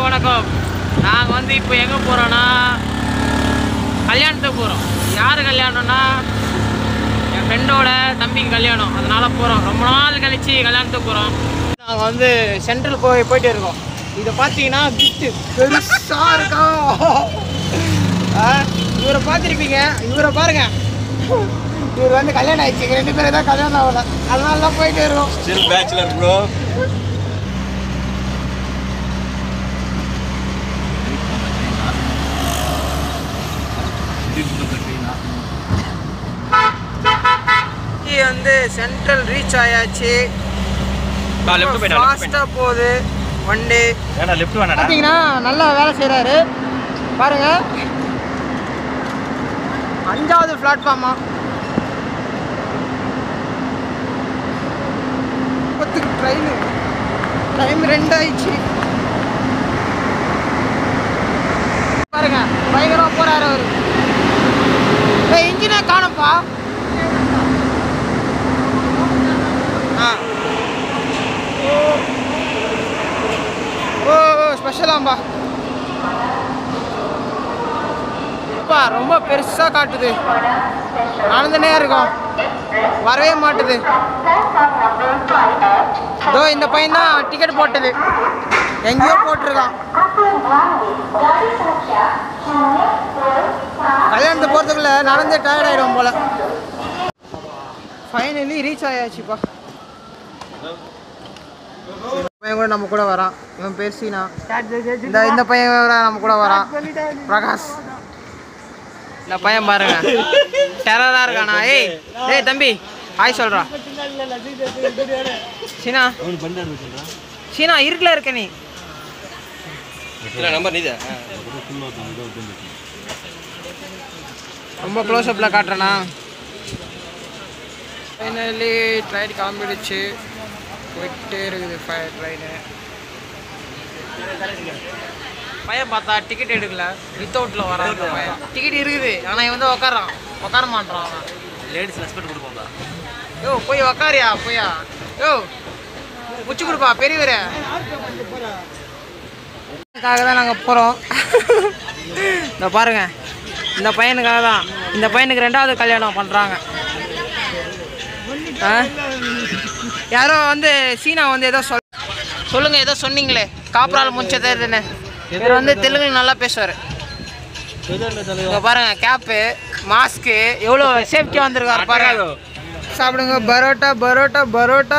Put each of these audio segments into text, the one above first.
வணக்கம் நாங்கள் வந்து இப்போ எங்கே போகிறோன்னா கல்யாணத்துக்கு போகிறோம் யார் கல்யாணம்னா என் ஃப்ரெண்டோட தம்பிக்கு கல்யாணம் அதனால போகிறோம் ரொம்ப நாள் கழிச்சு கல்யாணத்துக்கு போகிறோம் நாங்கள் வந்து சென்ட்ரல் போய் போயிட்டு இருக்கோம் இதை பார்த்தீங்கன்னா கிஃப்ட்டு பெருசாக இருக்கா ஆ, இவரை பார்த்துருப்பீங்க இவரை பாருங்க இவர் வந்து கல்யாணம் ஆயிடுச்சு ரெண்டு பேரும் தான் கல்யாணம் ஆகல அதனால தான் போயிட்டு இருக்கோம் ஸ்டில் பேச்சுலர் ப்ரோ இது வந்து சென்ட்ரல் ரீச் ஆயாச்சு லெஃப்ட் போயிடா லெஃப்ட் ஃபாஸ்ட்டாக போகுது வண்டி ஏன்னா லெஃப்ட் வேணாடா பார்த்தீங்கன்னா நல்லா வேலை செய்கிறாரு பாருங்க அஞ்சாவது பிளாட்ஃபார்மா பத்துக்கு ட்ரெயின் டைம் ரெண்டு ஆயிடுச்சு பாருங்க பயங்கரமா போறாரு அவரு ஏய் இன்ஜினே காணப்பா ஆ ஓ ஓ ஸ்பெஷலாம்பா அப்பா ரொம்ப பெருசாக காட்டுது நடந்துனே இருக்கோம் வரவே மாட்டுது இதோ இந்த பையன் தான் டிக்கெட் போட்டது எங்கேயோ போட்டிருக்கான் கல்யாணத்துக்கு போகிறதுக்குள்ள நடந்து டயர்ட் ஆகிடும் போல ஃபைனலி ரீச் ஆயாச்சுப்பா பையன் கூட நம்ம கூட வரான் இவன் பேர் சீனா இந்த இந்த பையன் கூட நம்ம கூட வரான் பிரகாஷ் இந்த பையன் பாருங்க டெரரா இருக்கானா ஏய் டேய் தம்பி ஹாய் சொல்றா சீனா சீனா இருட்டில் இருக்க நீ நம்பர் நீதா ரொம்ப க்ளோஸ் அப்பில் காட்டுறேனா ஃபைனலி ட்ரெயின் கிளம்பிடுச்சு போயிட்டே இருக்குது ட்ரெயின் பையன் பார்த்தா டிக்கெட் எடுக்கல வித்தவுட்டில் வரான் அந்த பையன் டிக்கெட் இருக்குது ஆனால் இவன் வந்து உட்காரான் உட்கார மாட்டான் அவன் லேடிஸ் ரெஸ்பெக்ட் கொடுப்போம்டா யோ போய் உக்காரியா போயா யோ முச்சு கொடுப்பா பெரியவரே இதுக்காக தான் நாங்கள் போகிறோம் இந்த பாருங்க இந்த பையனுக்காக தான் இந்த பையனுக்கு ரெண்டாவது கல்யாணம் பண்ணுறாங்க யாரோ வந்து சீனா வந்து ஏதோ சொல் சொல்லுங்க ஏதோ சொன்னீங்களே காப்பரால் முடிச்சதே இதுன்னு இவர் வந்து தெலுங்கு நல்லா பேசுவார் இங்க பாருங்க கேப்பு மாஸ்க்கு எவ்வளோ சேஃப்டியாக வந்திருக்காரு பாருங்க சாப்பிடுங்க பரோட்டா பரோட்டா பரோட்டா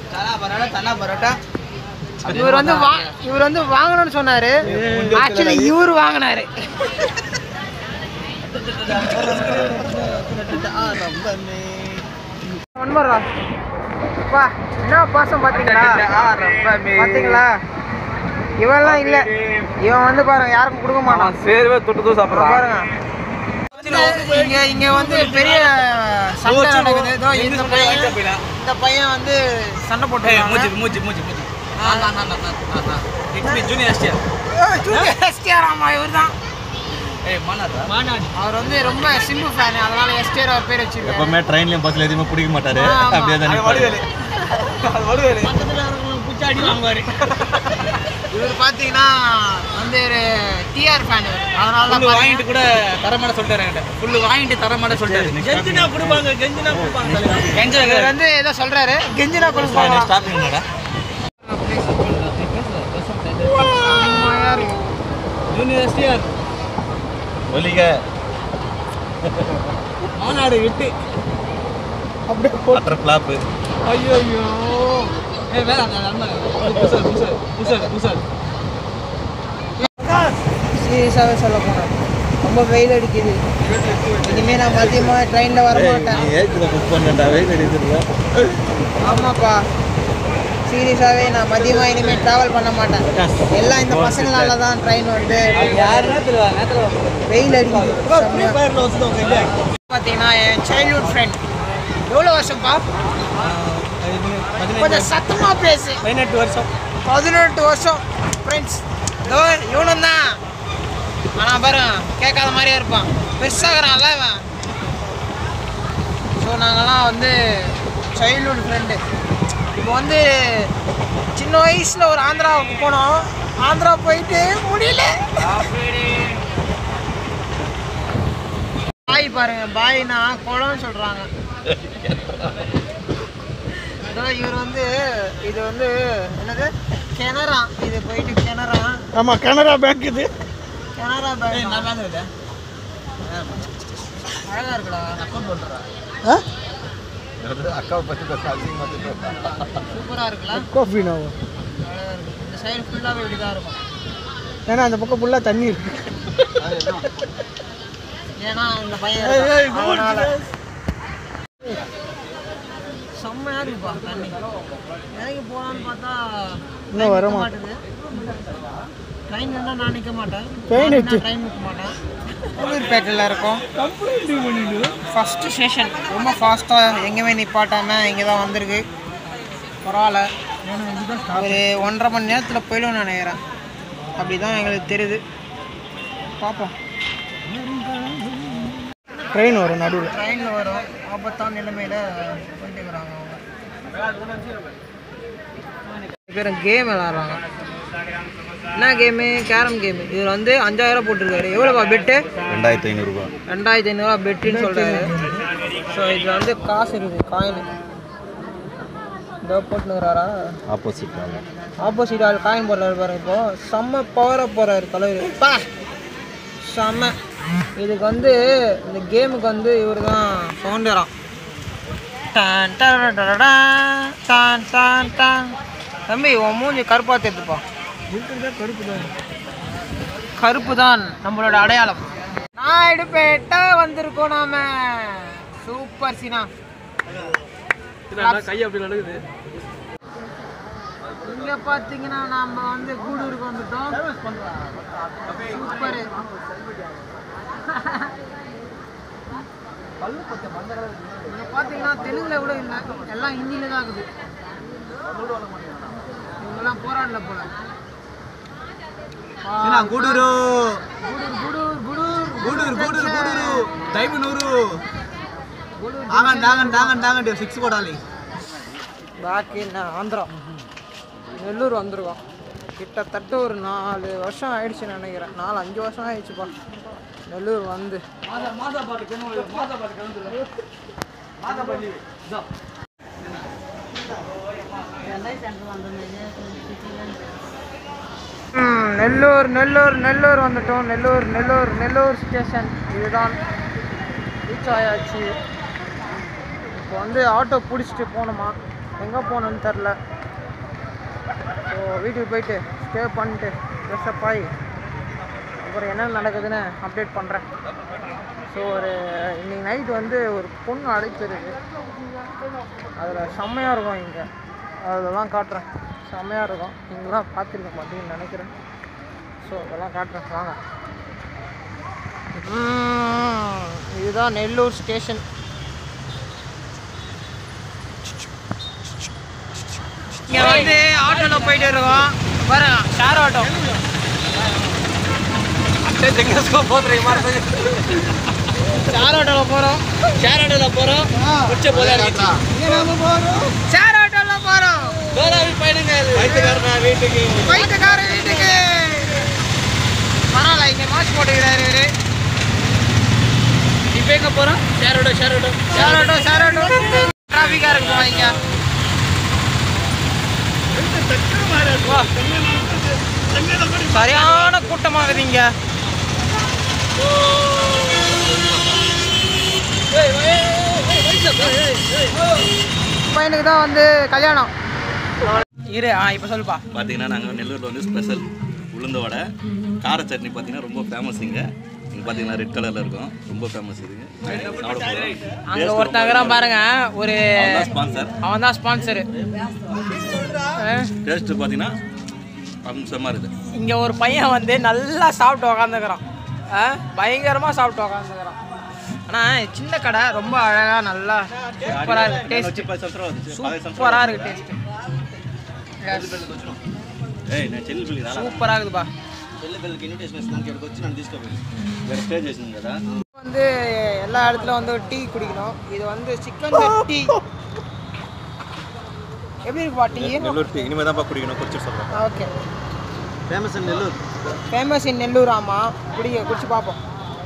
இவர் வந்து வா இவர் வந்து வாங்கணும்னு சொன்னாரு ஆக்சுவலி இவர் வாங்கினாரு ஒன்பதுரா பா என்ன பாசம் பாத்தீங்களா பாத்தீங்களா இவெல்லாம் இல்ல இவன் வந்து பாருங்க யாருக்கும் கொடுக்க மாட்டான் சேர்வே தொட்டு தூ அப்புறம் பாருங்க இங்க இங்க வந்து பெரிய சண்டை நடக்குது இதோ இந்த பையன் இந்த பையன் வந்து சண்டை போட்டு மூச்சு மூச்சு மூச்சு மூச்சு it's me junior STR STR ஆமா இவர் தான் ஏய் மாநாடா அவர் வந்து ரொம்ப சிம்பு ஃபேன் அதனால எஸ்டிஆர் அவர் பேர் வச்சிருக்காரு எப்பவுமே ட்ரெயின்லயும் பஸ்ல எதுவுமே பிடிக்க மாட்டாரு ஆமா. அப்படியே தான் நிப்பாரு. இவர் பாத்தீங்கன்னா வந்து ஒரு டிஆர் ஃபேன் அதனால தான் புல்லு பாருங்க. வாங்கிட்டு கூட தரமாட சொல்லிட்டாரு என்கிட்ட புல்லு வாங்கிட்டு தரமாட சொல்லிட்டாரு கெஞ்சினா கொடுப்பாங்க கெஞ்சினா கொடுப்பாங்க இவர் கெஞ்ச வந்து ஏதோ சொல்றாரு கெஞ்சினா கொடுப்பாங்க ஸ்டாப்பிங் என்னடா செம்மையா இருக்கு. ஜூனியர் எஸ்டிஆர் ஒலிக மாநாடு விட்டு அப்படியே போ அட்டர் ஃபிளாப்பு ஐயோ ஐயோ ஏய் வேற அந்த அண்ணன் புசல் புசல் புசல் புசல் சீரியஸாகவே சொல்ல போனேன் ரொம்ப வெயில் அடிக்குது இனிமேல் நான் மதியமாக ட்ரெயினில் வர மாட்டேன் நீ ஏஜ்ல புக் பண்ணடா வெயில் அடிக்கிறதா ஆமாப்பா சீரியஸாகவே நான் மதியமாக இனிமேல் ட்ராவல் பண்ண மாட்டேன் எல்லாம் இந்த பசங்களால தான் ட்ரெயின் வந்து யார் நேரத்தில் நேரத்தில் வெயில் அடிக்குது செம்மையா. ஃபயரில் வச்சுருவாங்க பார்த்தீங்கன்னா என் சைல்ட்ஹுட் ஃப்ரெண்ட் எவ்வளோ வருஷம்ப்பா கொஞ்சம் சத்தமாக பேசு பதினெட்டு வருஷம் பதினெட்டு வருஷம் ஃப்ரெண்ட்ஸ் இதோ இவனும் தான் ஆனால் பாருங்க கேட்காத மாதிரியே இருப்பான் பெருசாகிறான்ல இவன் ஸோ நாங்கள்லாம் வந்து சைல்ட்ஹுட் ஃப்ரெண்டு இப்போ வந்து சின்ன வயசில் ஒரு ஆந்திராவுக்கு போனோம் ஆந்திரா போயிட்டு முடியல பாய் பாருங்க பாய்னா குளம்னு சொல்றாங்க இதோ இவர் வந்து இது வந்து என்னது கெனரா இது போயிட்டு கெனரா ஆமா கனரா பேங்க் இது கனரா பேங்க் அழகா இருக்குடா அக்கௌண்ட் போட்டுறா ஆ? அக்காவை பத்தி பேச அதிகமாக சூப்பரா இருக்குல்ல காஃபி நான் அழகா இருக்கு இந்த சைடு ஃபுல்லாவே இப்படி தான் இருக்கும் ஏன்னா அந்த பக்கம் ஃபுல்லாக தண்ணி இருக்கு ஏன்னா இந்த பையன் இருக்கான். அவனால செம்மையா இருக்குப்பா தண்ணி இறங்கி போகலான்னு பார்த்தா இன்னும் வர மாட்டேது ட்ரெயின் இருந்தால் நான் நிற்க மாட்டேன் Train இருக்கு. ட்ரெயின் நிற்க மாட்டேன் ஊர்பேட்டில் இருக்கோம் ஃபஸ்ட்டு ஸ்டேஷன் ரொம்ப ஃபாஸ்ட்டாக எங்கேயுமே நிப்பாட்டாம இங்கே தான் வந்திருக்கு பரவாயில்ல ஒரு ஒன்றரை மணி நேரத்தில் போயிடும் நினைக்கிறேன் அப்படி தான் எங்களுக்கு தெரியுது பார்ப்போம் ட்ரெயின் வரும் நடுவில் ட்ரெயினில் வரும் ஆபத்தான நிலைமையில் போயிட்டு இருக்கிறாங்க அவங்க பேர் கேம் விளாட்றாங்க என்ன கேமு கேரம் கேமு இதில் வந்து அஞ்சாயிரம் போட்டிருக்காரு எவ்வளோப்பா பெட்டு ரெண்டாயிரத்தி ஐநூறுரூபா ரெண்டாயிரத்தி ஐநூறுரூவா பெட்டுன்னு சொல்கிறாரு ஸோ இதில் வந்து காசு இருக்குது காயின் இதோ போட்டுனுக்குறாரா ஆப்போசிட் ஆப்போசிட் ஆள் காயின் போடுறாரு பாருங்க இப்போ செம்ம பவராக போகிறாரு தலைவர் பா செம்ம இதுக்கு வந்து இந்த கேமுக்கு வந்து இவர் தான் ஃபவுண்டராம் டான் டரடடடா, டான் டான் டான் தம்பி உன் மூஞ்சி கருப்பா தெரியுதுப்பா கருப்பு தான் நம்மளோட அடையாளம் நாயுடுபேட்டை வந்திருக்கோம் நாம சூப்பர் சினா கை அப்படி நடக்குது இங்க பாத்தீங்கன்னா நாம வந்து கூடூருக்கு வந்துட்டோம் சூப்பர் இங்க பாத்தீங்கன்னா தெலுங்குல கூட இல்ல எல்லாம் ஹிந்தில தான் இருக்குது இவங்கெல்லாம் போராடல போல ಗೂಡೂರು குடூர் குடூர் குடூர் ಗೂಡೂರು ಗೂಡೂರು ಗೂಡೂರು ಟೈಮ್ ನೂರು குடூர் ఆగండి ఆగండి ఆగండి ఆగండి సిక్స్ కొడాలి பாக்கி என்ன ஆந்திரா நெல்லூர் வந்திருக்கோம் கிட்டத்தட்ட ஒரு நாலு வருஷம் ஆயிடுச்சு நினைக்கிறேன் நாலு அஞ்சு வருஷம் ஆயிடுச்சுப்பா நெல்லூர் வந்து ம், நெல்லூர் நெல்லூர் நெல்லூர் வந்துட்டோம் நெல்லூர் நெல்லூர் நெல்லூர் ஸ்டேஷன் இதுதான் ரீச் ஆயாச்சு இப்போ வந்து ஆட்டோ பிடிச்சிட்டு போகணுமா எங்கே போகணுன்னு தெரில ஸோ வீட்டுக்கு போயிட்டு ஸ்டே பண்ணிட்டு ட்ரெஸ்அப் ஆகி அப்புறம் என்ன நடக்குதுன்னு அப்டேட் பண்ணுறேன் ஸோ ஒரு இன்னைக்கு நைட் வந்து ஒரு பொண்ணு அழைச்சிருக்கு அதில் செம்மையாக இருக்கும் இங்கே அதெல்லாம் காட்டுறேன் செம்மையாக இருக்கும் நீங்களாம் பார்த்துருக்க மாட்டீங்கன்னு நினைக்கிறேன் ஸோ அதெல்லாம் காட்டுறேன் வாங்க உம், இதுதான் நெல்லூர் ஸ்டேஷன் இங்க வந்து ஆட்டோல போயிட்டு இருக்கோம் பாருங்க ஷேர் ஆட்டோ ஷேர் ஆட்டோல போறோம் ஷேர் ஆட்டோல போறோம் உச்ச போல ஷேர் ஆட்டோல போறோம் வீட்டுக்கு பைக்குக்கார வீட்டுக்கு பரவாயில்ல இங்க மாஸ்க் போட்டுக்கிறாரு இவரு இப்போ எங்க போறோம் share auto share auto share auto share auto டிராஃபிக்கா இருக்கு போல இங்க வா. சரியான கூட்டமாகுது இங்க பையனுக்கு தான் வந்து கல்யாணம் இரு ஆ இப்போ சொல்லுப்பா பார்த்தீங்கன்னா நாங்கள் நெல்லூரில் வந்து ஸ்பெஷல் உளுந்த வடை கார சட்னி பார்த்தீங்கன்னா ரொம்ப ஃபேமஸ் இங்கே இங்கே பார்த்தீங்கன்னா ரெட் கலரில் இருக்கும் ரொம்ப ஃபேமஸ் இதுங்க சாப்பிட போகிறோம் அங்க ஒருத்தங்கிறான் பாருங்க ஒரு ஸ்பான்சர் அவன் தான் ஸ்பான்சரு டேஸ்ட்டு பார்த்தீங்கன்னா அம்சமாக இருக்குது இங்க ஒரு பையன் வந்து நல்லா சாப்பிட்டு உக்காந்துக்கிறான் பயங்கரமா சாப்பிட்டு உக்காந்துக்கிறான் ஆனா சின்ன கடை ரொம்ப அழகா நல்லா சூப்பரா இருக்கு டேஸ்ட் పది సంవత్సరాలు వచ్చింది. పదహైదు సంవత్సరాలు சூப்பரா இருக்கு டேஸ்ட் ఏయ్ నేను చెల్లి రాలా சூப்பரா இருக்குப்பா చెల్లి పిల్లలకి ఇన్విటేషన్ ఇస్తానికి ఇక్కడికి వచ్చి నన్ను తీసుకుపోయి వేరే స్టే చేసింది కదా வந்து எல்லா இடத்துல வந்து டீ குடிக்கணும் இது வந்து சிக்கன் டீ எப்படி இருக்குப்பா டீ నెల్లూరు టీ ఇనిమే தான் குடிக்கணும் குடிச்சிட்டு சொல்கிறேன் okay famous Nellore famous in Nellore ஆமா குடிங்க குடிச்சு பார்ப்போம்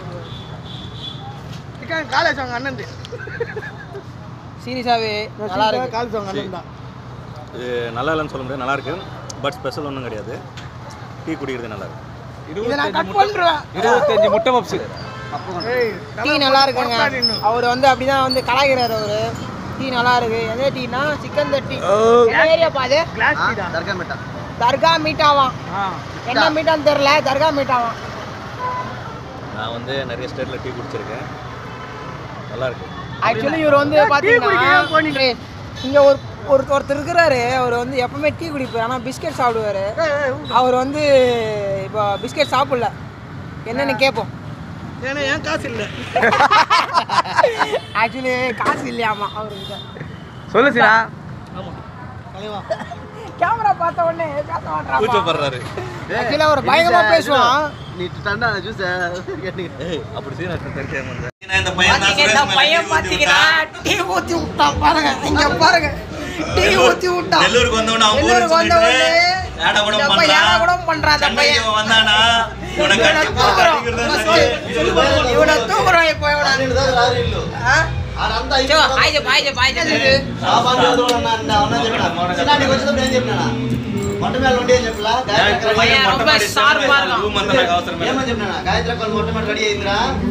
சிக்கன் காலேஜ் அவங்க அண்ணன் சீரியஸாவே நல்லா இருக்கு காலேஜ் அவங்க அண்ணன் தான் இது நல்லா இல்லைன்னு சொல்ல முடியாது நல்லா இருக்கு பட் ஸ்பெஷல் ஒன்றும் கிடையாது டீ குடிக்கிறது நல்லா இருக்கு இதை நான் கட் பண்ணுறேன் இருபத்தஞ்சு முட்டை பப்ஸு ஏய் டீ நல்லா இருக்குங்க அவர் வந்து அப்படிதான் வந்து கலாய்கிறார் அவரு டீ நல்லா இருக்கு எந்த டீனா சிக்கன் தட்டி என்ன ஏரியாப்பா அது கிளாஸ் டீ தான் தர்கா மிட்டா தர்கா மீட்டாவாம் ஆ என்ன மீட்டான்னு தெரியல தர்கா மீட்டாவாம் நான் வந்து நிறைய ஸ்டேட்டில் டீ குடிச்சிருக்கேன் நல்லா இருக்கு ஆக்சுவலி இவர் வந்து பாத்தீங்கன்னா இங்க ஒரு ஒரு ஒருத்தர் இருக்கிறாரு அவர் வந்து எப்பவுமே டீ குடிப்பார் ஆனால் பிஸ்கெட் சாப்பிடுவாரு அவர் வந்து இப்போ பிஸ்கெட் சாப்பிடல என்னன்னு கேட்போம் ஏன்னா ஏன் காசு இல்லை ஆக்சுவலி காசு இல்லையாமா அவர்கிட்ட சொல்லு சீனா கேமரா பார்த்த உடனே பேச மாட்டான் கூச்சப்படுறாரு ஆக்சுவலி அவர் பயங்கரமா பேசுவான் நீ தண்டா ஜூஸ் கேட்டீங்க ஏய் அப்படி சீனா தெரியாம இந்த பையன் தான் பாத்தீங்கன்னா, இந்த பையன் பாத்தீங்கன்னா டீ ஊத்தி விட்டான் பாருங்க இங்க பாருங்க டீ ஊத்தி விட்டான் நெல்லூருக்கு வந்தவன அவன் ஊருக்கு நெல்லூருக்கு வந்த சொல்லிட்டு உடனே ஏடா கூட இந்த பையன் ஏடா கூட பண்றான் அந்த சென்னைக்கு பையன். இவன் வந்தானா இவனை இவனை கட்டி போட்டு தூக்குறோம். அடிக்கிறதா first சரி. இவனை தூக்குறோம் இப்போ இவனை ஆ? చో, హాయ్ చెప్పు హాయ్ చెప్పు హాయ్ చెప్పు பையன் ரொம்ப மொட்டை மாடி sharp ஆ இருக்கான். ரூம் வந்து எனக்கு அவசரம் இல்லை.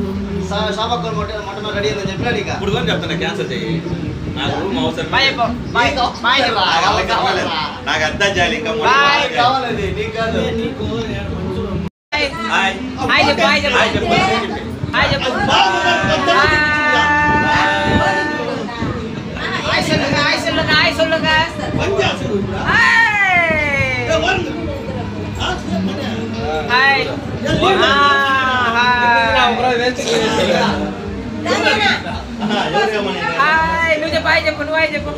ఇప్పుడు చెప్తున్నా క్యాన్సర్ చెయ్యి నాకు రూమ్ అవసరం బాయ్ చెప్పు బాయ్ బాయ్ చెప్పు నాకు కావాలి. నాకు అర్థం చేయాలి ఇంకా మూడు బాయ్. రోజులు. హాయ్ హాయ్ హాయ్ చెప్పు హాయ్ చెప్పు హాయ్ చెప్పు హాయ్ చెప్పు హాయ్ சொல்லுங்க హాయ్ சொல்லுங்க హాయ్ சொல்லுங்க హాయ్ హాయ్ నువ్వు చెప్పు హాయ్ చెప్పు నువ్వు హాయ్ చెప్పు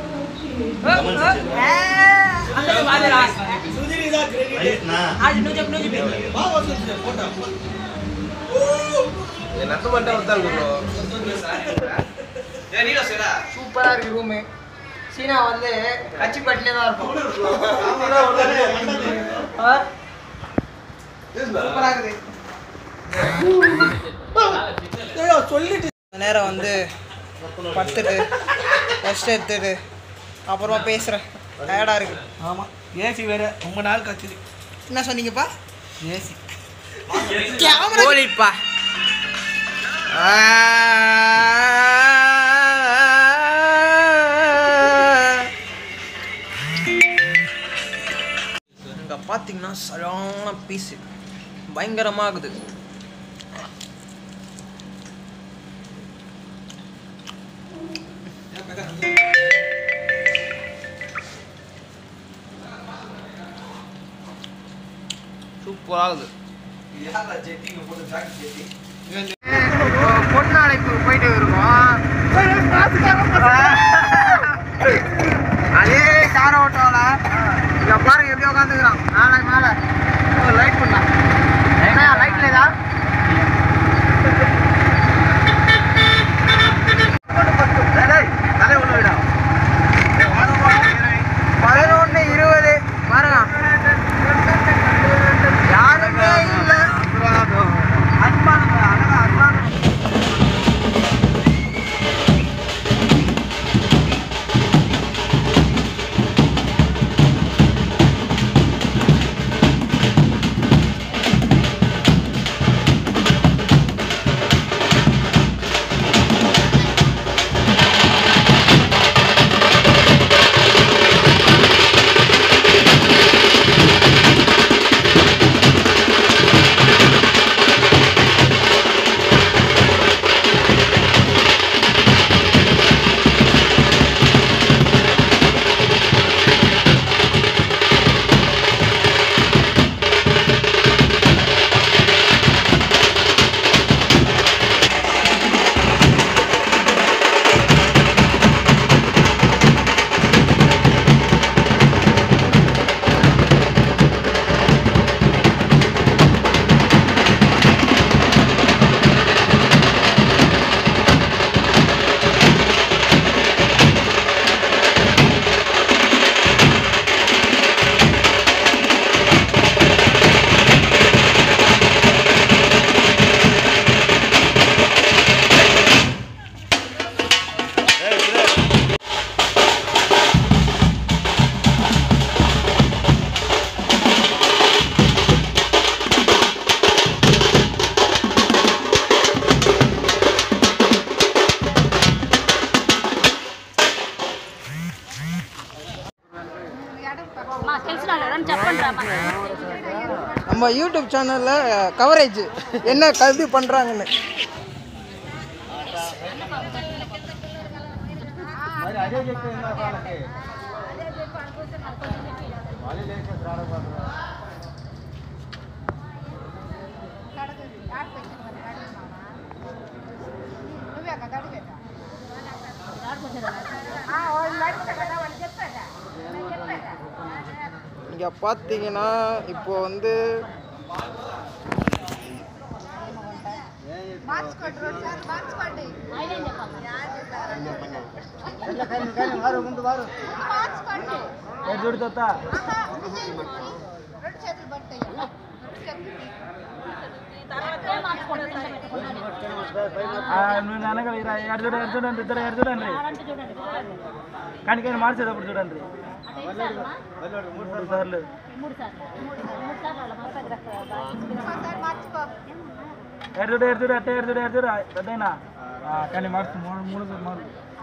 అందరూ బాగా నా आज నువ్వు చెప్పు నువ్వు చెప్పు சூப்பரா இருக்கு ரூமு சீனா வந்து கச்சிப்பட்டிலே தான் இருக்கும் ஆ? சூப்பரா இருக்குது நேரம் வந்து படுத்துட்டு ரெஸ்ட் எடுத்துட்டு அப்புறமா பேசுகிறேன் டயர்டாக இருக்கு ஆமாம் ஏசி வேற ரொம்ப நாள் கச்சுது என்ன சொன்னீங்கப்பா ஏசி கேமரா ஓடிப்பா இங்கே பார்த்தீங்கன்னா சரியான பீஸு பயங்கரமாகுது சூப்பராகுது பொண்ணு அழைப்பு போயிட்டு இருக்கோம் அதே கார் ஓட்டோல இங்க பாருங்க எப்படி உட்காந்துக்கிறான் மேலே மேலே லைட் பண்ணலாம் என்ன லைட்ல இதா பதினொன்று இருபது பாருங்க யாருமே இல்லை அன்பானுங்க அழகா அன்பானுங்க நம்ம யூடியூப் சேனலில் கவரேஜ் என்ன கருது பண்ணுறாங்கன்னு இங்கே பார்த்தீங்கன்னா இப்போ வந்து కానీ కానీ మార్చేటప్పుడు చూడండి మూడు సార్లు ఎడు చూడు ఎడు చూడు అట్టే ఎడు చూడు ఎడు చూడు పెద్దయినా కానీ మార్చు మూడు మూడు మూడు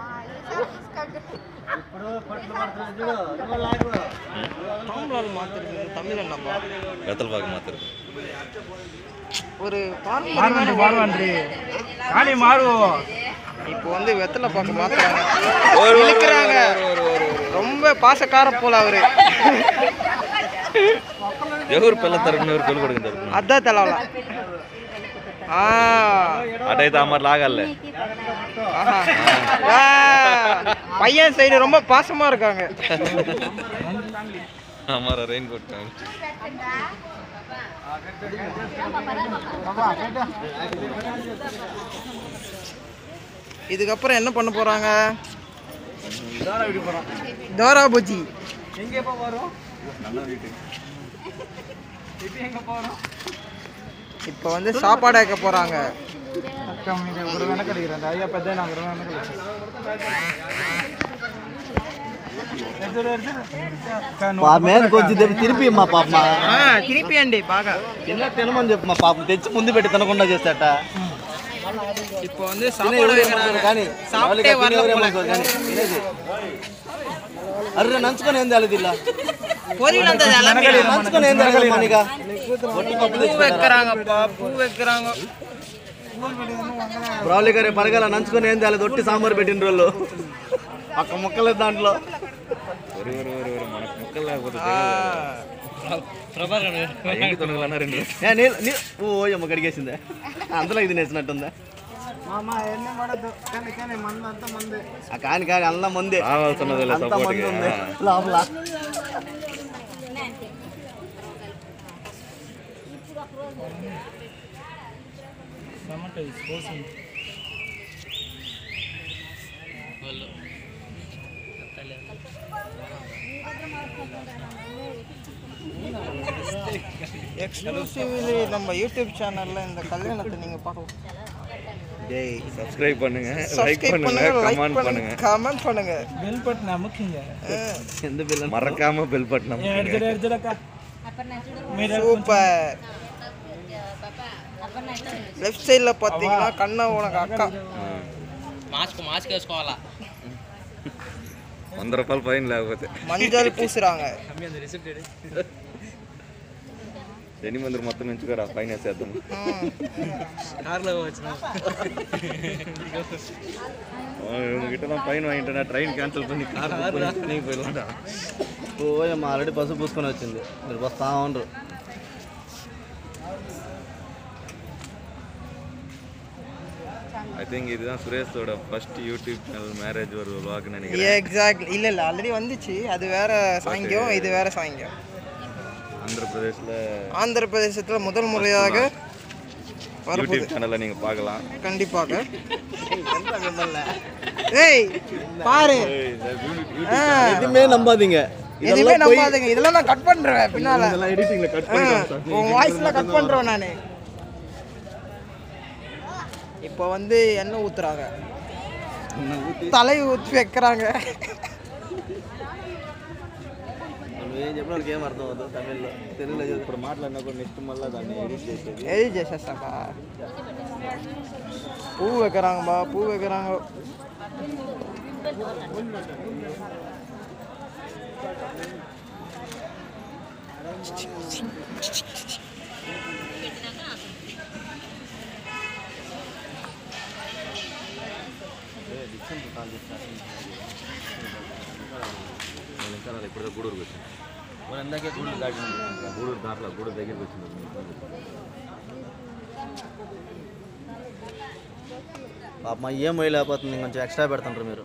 தாம்பலால் மாத்திருக்கு தமிழ் என்னப்பா வெத்தல் பாக்கு மாத்திருக்கு ஒரு மாறுவாண்டி மாறுவாண்டி காணி மாறுவோம் இப்போ வந்து வெத்தலை பாக்கு மாத்துறாங்க இழுக்கிறாங்க ரொம்ப பாசக்கார போல அவரு ఎవరు పిల్ల తరపున ఎవరు పెళ్ళి కొడుకు తరపున அதான் தலைவலா ஆ అటైతే ఆ మరి లాగాలే ஆஹா. ஆ, பையன் சைடு ரொம்ப பாசமா இருக்காங்க అమ్మారా రెయిన్ కోట్ இதுக்கப்புறம் என்ன பண்ண போறாங்க தோரா பூஜி இப்போ வந்து சாப்பாடு வைக்க போறாங்க అక్క మీకు ఒక వెనక అడిగిరండి అయ్యా పెద్ద నాకు వెనక మీద కొంచెం తిరిపి మా పాప మా ஆ திருப்பி అండి బాగా తిన్న తినమని చెప్పు మా పాప తెచ్చి ముందు పెట్టి తినకుండా చేస్తాట இப்போ வந்து சாப்பாடு வைக்கிறாங்க కానీ சாப்பிட்டே வரல போல కానీ తినేది అర్రే నంచుకొని ఏం తేలేదు ఇలా பொரியல் அந்த எல்லாமே నంచుకొని ఏం తేలేదు మనీగా ఒట్టి పప్పు பூ வைக்கிறாங்கப்பா பூ வைக்கிறாங்க బ్రౌలి గారి పరగాల నంచుకొని ఏం తేలేదు ఒట్టి సాంబార్ పెట్టిన రోజు పక్క ముక్కలేదు దాంట్లో ఒరి ఒరి ఒరి ఒరి మనకు ముక్కలు లేకపోతే ஆ. ఏంటి తొనగలన్నా రెండు ఏ, నీళ్ళు నీ ఓ అమ్మ కడిగేసిందే అందులో ఇది నేసినట్టుందా ఆ కాని కాని అల్ల మంది రావాల్సినది అంత మంది ఉంది సపోర్ట్ లోపల எக்ஸ்க்ளூசிவ்லி நம்ம யூடியூப் சேனல்ல இந்த கல்யாணத்தை நீங்க பார்க்கலாம் டேய் சப்ஸ்கிரைப் பண்ணுங்க லைக் சப்ஸ்கிரைப் பண்ணுங்க பண்ணுங்க லைக் கமெண்ட் பண்ணுங்க பண்ணுங்க கமெண்ட் பண்ணுங்க బెల్ బటన్ అమ్ముకింగ ఎంత పిల్లలు மறக்காம பெல் பட்டன் ఎడ్జడ ఎడ్జడక్క சூப்பர் லெஃப்ட் சைடில் பார்த்தீங்கன்னா கண்ணா உனக்கு அக்கா మాస్క్ మాస్క్ వేసుకోవాలా వంద రూపాయలు ఫైన్ లేకపోతే மஞ்சள் பூசுறாங்க శని మందిర్ మొత్తం నుంచుకోరా ఫైన్ వేసేద్దాం ம். కార్లో వచ్చిన இவங்ககிட்டலாம் ஃபைன் வாங்கிட்டேன் ட்ரெயின் கேன்சல் பண்ணி கார் நீ போயிடலாம்டா ఓయమ్మ ఆల్రెడీ పసుపు పూసుకొని వచ్చింది మీరు వస్తా ఉండరు ஐ திங்க் இதுதான் சுரேஷோட ஃபர்ஸ்ட் யூடியூப் சேனல் மேரேஜ் ஒரு vlog நினைக்கிறேன் எக்ஸாக்ட்லி இல்லை இல்லை ஆல்ரெடி வந்துச்சு அது வேற சாங்கியம் இது வேற சாங்கியம் ஆந்திர பிரதேஷ்ல ஆந்திர பிரதேசத்தில் முதல் முறையாக வரப்போகுது யூடியூப் சேனல்ல நீங்க பார்க்கலாம் கண்டிப்பாக ஏய் பாரு ஆ, எதுவுமே நம்பாதீங்க எதுவுமே நம்பாதுங்க இதெல்லாம் நான் கட் பண்றேன் பின்னால இதெல்லாம் எடிட்டிங்ல கட் ஆ, உன் வாய்ஸ்ல கட் பண்றேன் நானு இப்போ வந்து எண்ணெய் ஊத்துறாங்க தலை ஊற்றி வைக்கிறாங்க నువ్వు ఏం చెప్పినా వాళ్ళకి ఏం అర్థం అవుతుంది తమిళ్లో తెలుగులో చెప్పు. ఇప్పుడు మాట్లాడినా కూడా నెక్స్ట్ మళ్ళీ దాన్ని ఎడిట్ చేసేది எது ஜெசஸாக்கா பூ வைக்கிறாங்கப்பா பூ வைக்கிறாங்க గూడూరుకి వచ్చాను మరి ఇందాకే గూడూరు దాటి గూడూరు దాంట్లో గూడూరు దగ్గరికి వచ్చింది పాప మా ఏం వేయలేకపోతుంది కొంచెం ఎక్స్ట్రా పెడుతుంటారు మీరు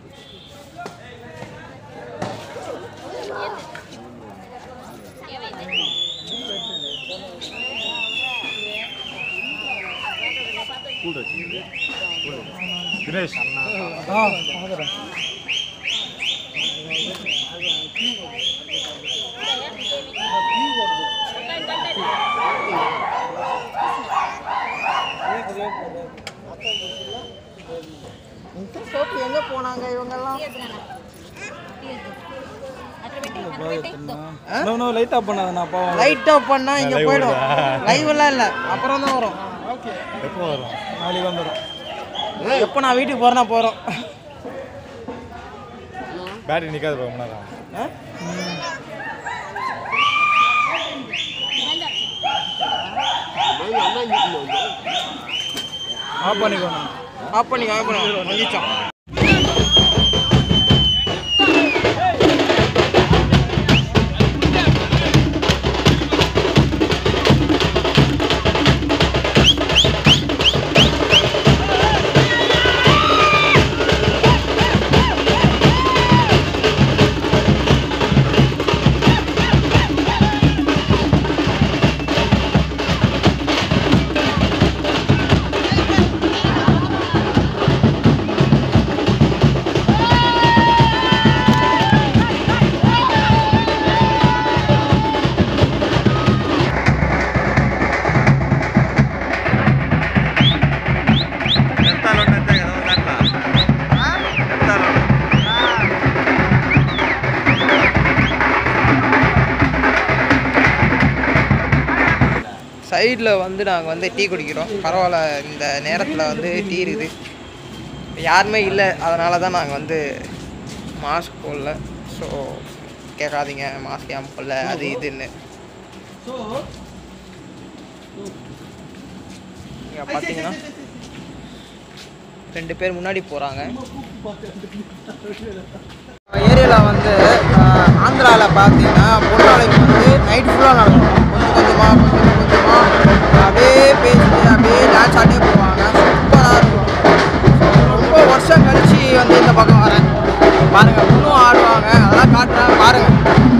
எங்க போனாங்க இவங்கெல்லாம் இன்னும் லைட் ஆஃப் பண்ணாதண்ணா பாவம் லைட் ஆஃப் பண்ணா இங்க போயிடும் லைவ் எல்லாம் இல்ல அப்புறம் தான் வரும் எப்போ வரும் நாளைக்கு வந்துடும் எப்போ நான் வீட்டுக்கு போறேன்னா போறோம் பேட்டரி நிற்காது ரொம்ப நேரம் ஆஃப் பண்ணிக்கோண்ணா ஆஃப் பண்ணி ஆஃப் பண்ணி வந்துச்சோம் சைடில் வந்து நாங்கள் வந்து டீ குடிக்கிறோம் பரவாயில்ல இந்த நேரத்தில் வந்து டீ இருக்குது யாருமே இல்லை அதனால தான் நாங்கள் வந்து மாஸ்க் போடல ஸோ கேட்காதீங்க மாஸ்க் ஏன் போடல அது இதுன்னு இங்கே பார்த்தீங்கன்னா ரெண்டு பேர் முன்னாடி போகிறாங்க ஏரியாவில் வந்து ஆந்திராவில் பார்த்தீங்கன்னா பொன்னாளைக்கு வந்து நைட் ஃபுல்லாக நடக்கும் கொஞ்சம் கொஞ்சமாக கொஞ்சம் கொஞ்சமாக அப்படியே பேசிட்டு அப்படியே டான்ஸ் ஆடியே போவாங்க சூப்பராக இருக்கும் ரொம்ப வருஷம் கழிச்சு வந்து இந்த பக்கம் வரேன் பாருங்க இன்னும் ஆடுவாங்க அதெல்லாம் காட்டுறேன் பாருங்க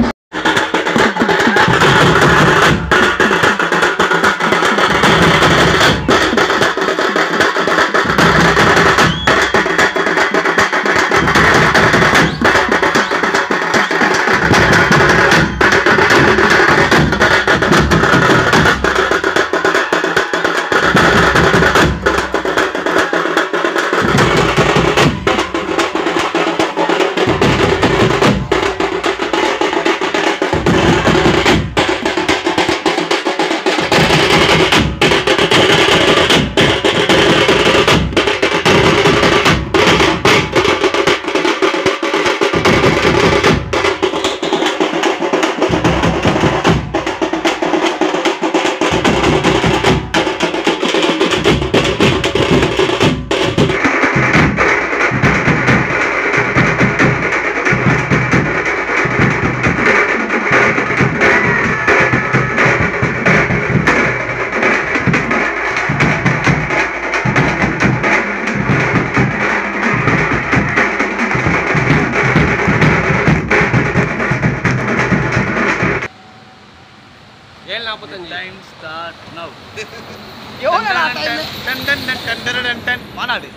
ஏழு நாற்பத்தஞ்சு டைம் ஸ்டார்ட் நவ் எவ்வளோ டைம் டன் டன் டன் டன் டன் டன் டன் மாநாடு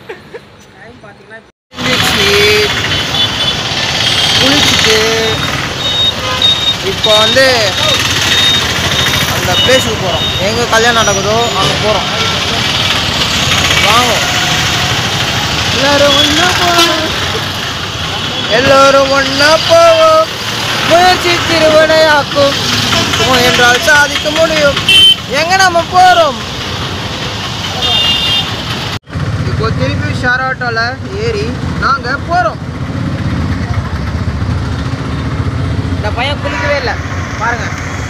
குளிச்சுட்டு இப்போ வந்து அந்த பிளேஸுக்கு போகிறோம் எங்கே கல்யாணம் நடக்குதோ அங்கே போகிறோம் வாங்க எல்லாரும் ஒன்றா போவோம் எல்லோரும் ஒன்றா போவோம் முயற்சி திருவினையாக்கும் முயன்றால் சாதிக்க முடியும் எங்க நம்ம போகிறோம் இப்போ திருப்பி ஷேர் ஆட்டோவில் ஏறி நாங்கள் போகிறோம் இந்த பையன் குளிக்கவே இல்லை பாருங்க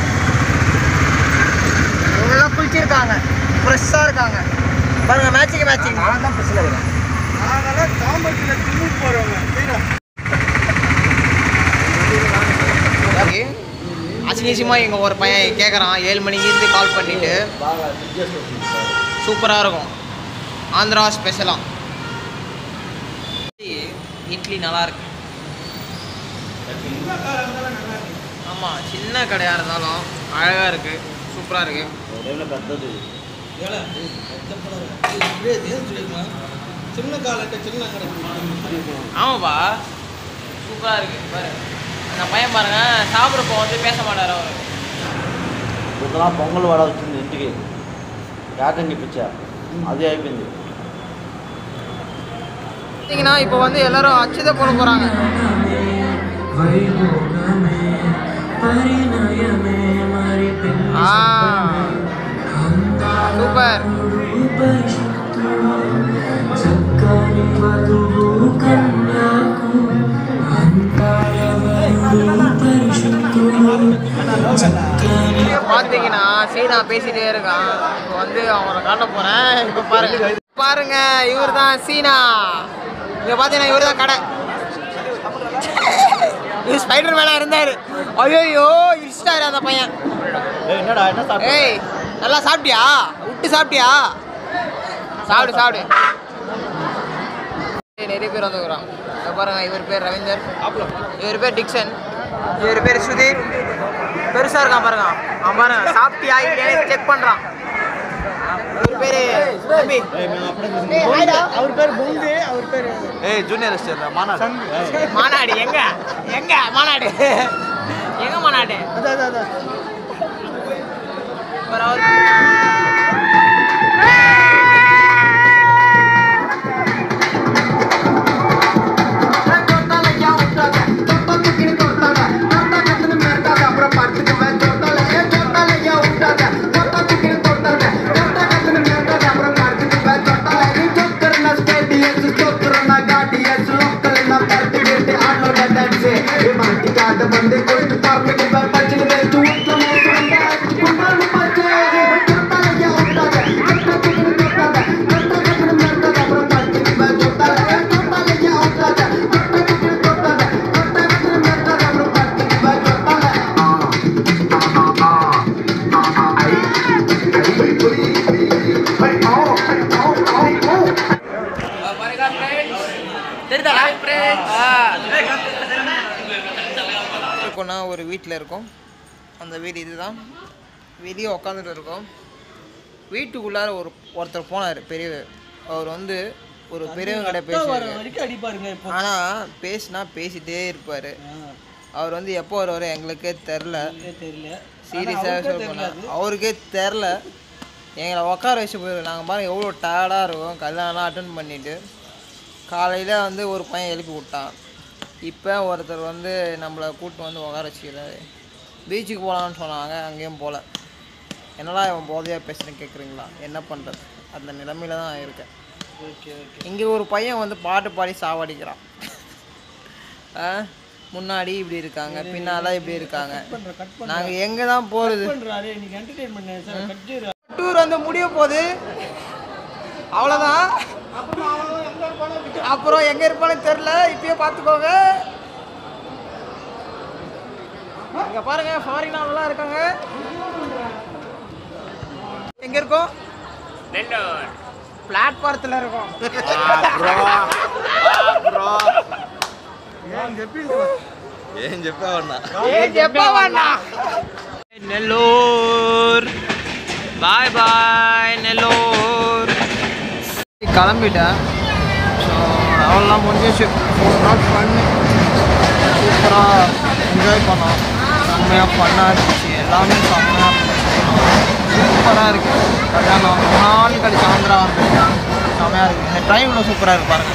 இவங்கெல்லாம் குளிச்சிருக்காங்க ஃப்ரெஷ்ஷாக இருக்காங்க பாருங்க மேட்சிங் மேட்சிங் நான் தான் ஃப்ரெஷ்ஷில் இருக்கேன் நாங்களாம் தாம்பரத்தில் ஜிம்முக்கு போகிறவங்க அசிங்கசியமாக இங்கே ஒரு பையன் கேட்குறான் ஏழு மணிக்கு இருந்து கால் பண்ணிட்டு சூப்பராக இருக்கும் ஆந்திரா ஸ்பெஷலாக இட்லி நல்லா இருக்கு ஆமாம் சின்ன கடையாக இருந்தாலும் அழகாக இருக்குது சூப்பராக இருக்குது పెద్దది சின்ன காலட்ட சின்ன கடை ஆமாப்பா சூப்பராக இருக்குது பாரு அந்த பையன் பாருங்க சாப்பிட்றப்போ வந்து பேச மாட்டார் அவர் పొద్దున పొంగల్ వడ వచ్చింది ఇంటికి క్యాటరింగ్ ఇప్పించా అది అయిపోయింది பார்த்தீங்கன்னா இப்போ வந்து எல்லாரும் அச்சுதை போட போகிறாங்க ஆ சூப்பர் பார்த்தீங்கன்னா சீனா பேசிட்டே இருக்கான் இப்போ வந்து அவங்கள காட்ட போறேன் இப்போ பாருங்க பாருங்க இவர் தான் சீனா இங்க பார்த்தீங்கன்னா இவர் தான் கடை இவர் ஸ்பைடர் மேனா இருந்தாரு ஐயோ இடிச்சிட்டாரு அந்த பையன் என்னடா என்ன சாப்பிட்ட ஏய் நல்லா சாப்பிட்டியா விட்டு சாப்பிட்டியா சாப்பிடு சாப்பிடு ஏய், நிறைய பேர் வந்துக்கிறான் இங்க பாருங்க இவர் பேர் ரவீந்தர் இவர் பேர் டிக்சன் இவர் பேர் சுதீர் பெருசா இருக்கான் பாருங்க அவன் பாருங்க சாப்பிட்டியா இல்லையா செக் பண்றான் இவர் பேரு தம்பி ஏய், ஹாய்டா. அவர் பேர் பொங்கு அவர் பேர் ஏய் ஜூனியர் எஸ்டேட் மாநாடு மாநாடு எங்க எங்க மாநாடு எங்க மாநாடு அதான் அதான் அதான் ஒரு அவர் இருக்கோம்னா ஒரு வீட்டில் இருக்கோம் அந்த வீடு இதுதான் வெளியே உட்காந்துட்டு இருக்கோம் வீட்டுக்குள்ளார ஒரு ஒருத்தர் போனார் பெரியவர் அவர் வந்து ஒரு பெரியவங்க கடை பேசுவார் வரைக்கும் அடிப்பாருங்க இப்போ ஆனால் பேசினா பேசிட்டே இருப்பார் அவர் வந்து எப்போ வருவார் எங்களுக்கே தெரில தெரியல சீரியஸாக சொல்ல போனால் அவருக்கே தெரில எங்களை உட்கார வச்சு போயிரு நாங்கள் பாருங்க எவ்வளோ டயர்டாக இருக்கும் கல்யாணம்லாம் அட்டன் பண்ணிவிட்டு காலையில் வந்து ஒரு பையன் எழுப்பி விட்டான் இப்போ ஒருத்தர் வந்து நம்மளை கூப்பிட்டு வந்து உட்கார வச்சுக்கிறாரு பீச்சுக்கு போகலான்னு சொன்னாங்க அங்கேயும் போகல என்னடா இவன் போதையாக பேசுகிறேன்னு கேட்குறீங்களா என்ன பண்ணுறது அந்த நிலைமையில தான் இருக்கேன் ஓகே ஓகே இங்கே ஒரு பையன் வந்து பாட்டு பாடி சாவடிக்கிறான் ஆ முன்னாடி இப்படி இருக்காங்க பின்னால இப்படி இருக்காங்க பண்றேன் கட் நாங்கள் எங்கே தான் போகிறது பண்றாரு இன்னைக்கு என்டர்டெயின்மெண்ட் சார் கட்டு டூர் வந்து முடிய போகுது அவ்வளோதான் அப்புறம் எங்கே இருப்பான்னு தெரில இப்பயே பார்த்துக்கோங்க இங்கே பாருங்க ஃபாரின் ஆளெல்லாம் இருக்காங்க எங்கே இருக்கோம் பிளாட்ஃபாரத்தில் இருக்கோம் ఏం చెప్పావన్నా ஏன் చెప్పావన్నా நெல்லூர் பாய் பாய் நெல்லூர் கிளம்பிட்டேன் ஸோ அவ்வளோலாம் முடிஞ்சிச்சு ஃபோர் நாட் பண்ணு சூப்பராக என்ஜாய் பண்ணோம் செம்மையாக ஃபன்னாக இருந்துச்சு எல்லாமே செம்மையாக இருந்துச்சு சூப்பராக இருக்குது கல்யாணம் ரொம்ப நாள் கழிச்சு ஆந்திரா வந்துருக்கேன் செம்மையாக இருக்குது இந்த ட்ரைவில் சூப்பராக இருக்கு பாருங்க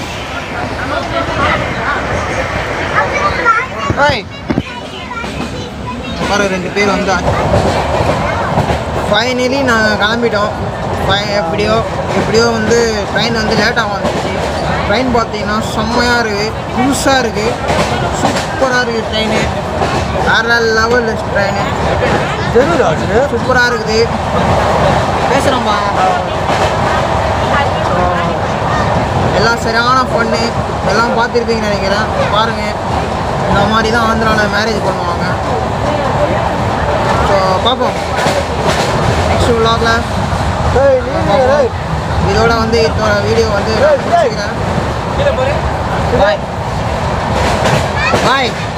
ஏய் பாரு ரெண்டு பேர் வந்தாச்சு ஃபைனலி நாங்கள் கிளம்பிட்டோம் ஃபை- எப்படியோ எப்படியோ வந்து ட்ரெயின் வந்து லேட்டாக வந்துச்சு ட்ரெயின் பார்த்தீங்கன்னா செம்மையாக இருக்குது புதுசாக இருக்குது சூப்பராக இருக்குது ட்ரெயின் வேறு லெவல் ட்ரெயின் சூப்பராக இருக்குது பேசுகிறோம்மா எல்லாம் சரியான ஃபன்னு எல்லாம் பார்த்துருப்பீங்கன்னு நினைக்கிறேன் பாருங்கள் இந்த மாதிரி தான் ஆந்திராவில் மேரேஜ் பண்ணுவாங்க பார்ப்போம் நெக்ஸ்ட் vlogல இதோட வந்து இதோட வீடியோ வந்து முடிச்சுக்கிறேன் பாய் பாய்